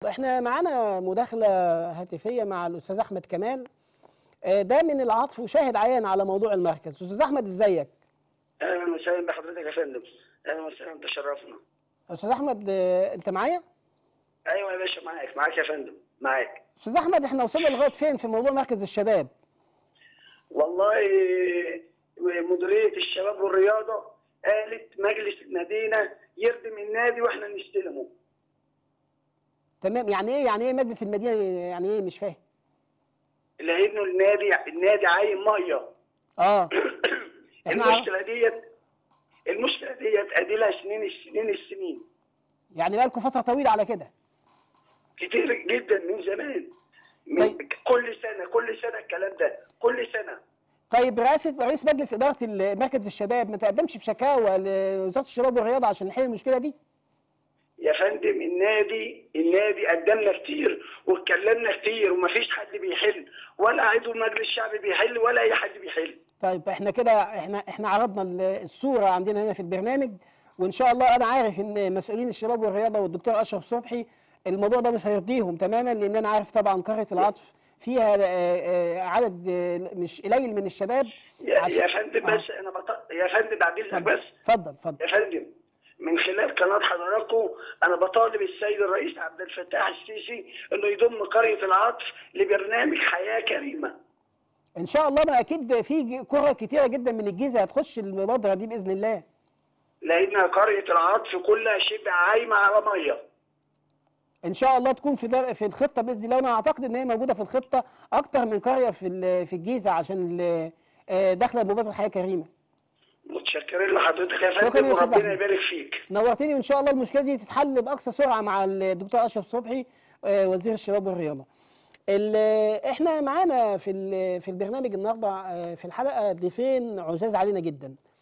احنا معانا مداخلة هاتفية مع الأستاذ أحمد كمال آه، ده من العطف وشاهد عيان على موضوع المركز أستاذ أحمد إزيك؟ اهلا وسهلا بحضرتك يا فندم اهلا وسهلا تشرفنا أستاذ أحمد آه، أنت معايا؟ ايوه يا باشا معاك معاك يا فندم معاك أستاذ أحمد احنا وصلنا لغاية فين في موضوع مركز الشباب؟ والله مديريه الشباب والرياضه قالت مجلس المدينه يردم النادي واحنا نستلمه تمام يعني إيه يعني إيه مجلس المدينة يعني إيه مش فاهم؟ لانه النادي النادي عايم ميه آه احنا عارف- المشكله ديت المشكله ديت اديلها سنين السنين السنين يعني بقالكم فترة طويلة على كده كتير جدا من زمان من طيب. كل سنه كل سنه الكلام ده كل سنه طيب رئاسة رئيس مجلس إدارة ال- مركز الشباب ما تقدمش بشكاوى لوزارة الشباب والرياضة عشان نحل المشكلة دي؟ يا فندم النادي النادي قدمنا كتير واتكلمنا كتير ومفيش حد بيحل ولا عضو مجلس شعبي بيحل ولا اي حد بيحل طيب احنا كده احنا احنا عرضنا ال- الصوره عندنا هنا في البرنامج وان شاء الله انا عارف ان مسؤولين الشباب والرياضه والدكتور اشرف صبحي الموضوع ده مش هيرضيهم تماما لان انا عارف طبعا قريه العطف فيها آه، آه، عدد آه، مش قليل من الشباب يا, عشان- يا فندم آه. بس انا بط... يا فندم بعد اذنك اتفضل بس اتفضل اتفضل يا فندم من خلال قناه حضراتكم انا بطالب السيد الرئيس عبد الفتاح السيسي انه يضم قريه العطف لبرنامج حياه كريمه ان شاء الله ما اكيد في ج- قرى كتيره جدا من الجيزه هتخش المبادره دي باذن الله لان قريه العطف كلها شبه عايمه على ميه ان شاء الله تكون في در- في الخطه باذن الله وانا اعتقد ان هي موجوده في الخطه اكتر من قريه في ال- في الجيزه عشان ال- آه، داخله مبادره حياه كريمه متشكرين لحضرتك يا شكراً فندم يا أستاذ وربنا أحمد. يبارك فيك نورتني وان شاء الله المشكله دي تتحل باقصى سرعه مع الدكتور اشرف صبحي آه، وزير الشباب والرياضه. ال- احنا معانا في ال- في البرنامج النهارده آه، في الحلقه ضيفين عزاز علينا جدا